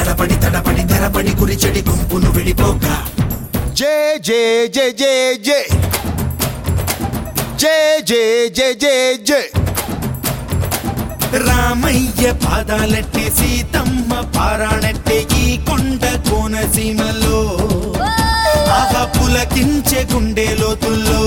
తడబడి తడబడి తెరబడి గురి చెడి గుంపును విడిపోక జే జే జే జే జే జే జే జే జే జే రామయ్య పాదాలెట్టే సీతమ్మ పారాణెట్టే ఈ కొండ కోనసీమలో ఆహా పులకించే గుండె లోతుల్లో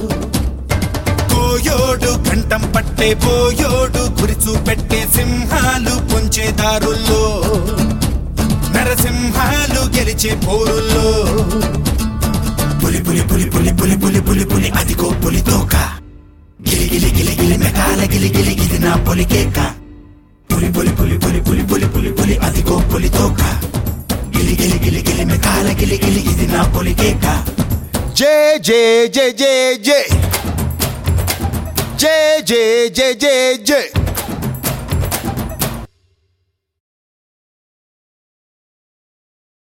కోయోడు కంఠం పట్టే పోయోడు గురి చూపెట్టే సింహాలు పొంచే దారుల్లో నరసింహాలు గెలిచే పోరుల్లో పులి పులి పులి పులి పులి పులి పులి పులి అదిగో పులి తోక గిలి గిలి గిలి గిలి మెకాల గిలి గిలి గిలి నా పులి కేక పులి పులి పులి పులి పులి పులి పులి పులి అదిగో పులి తోక గిలి గిలి గిలి గిలి మెకాల గిలి గిలి ఇది నా పులి కేక జే జే జే జే జే జే జే జే జే జే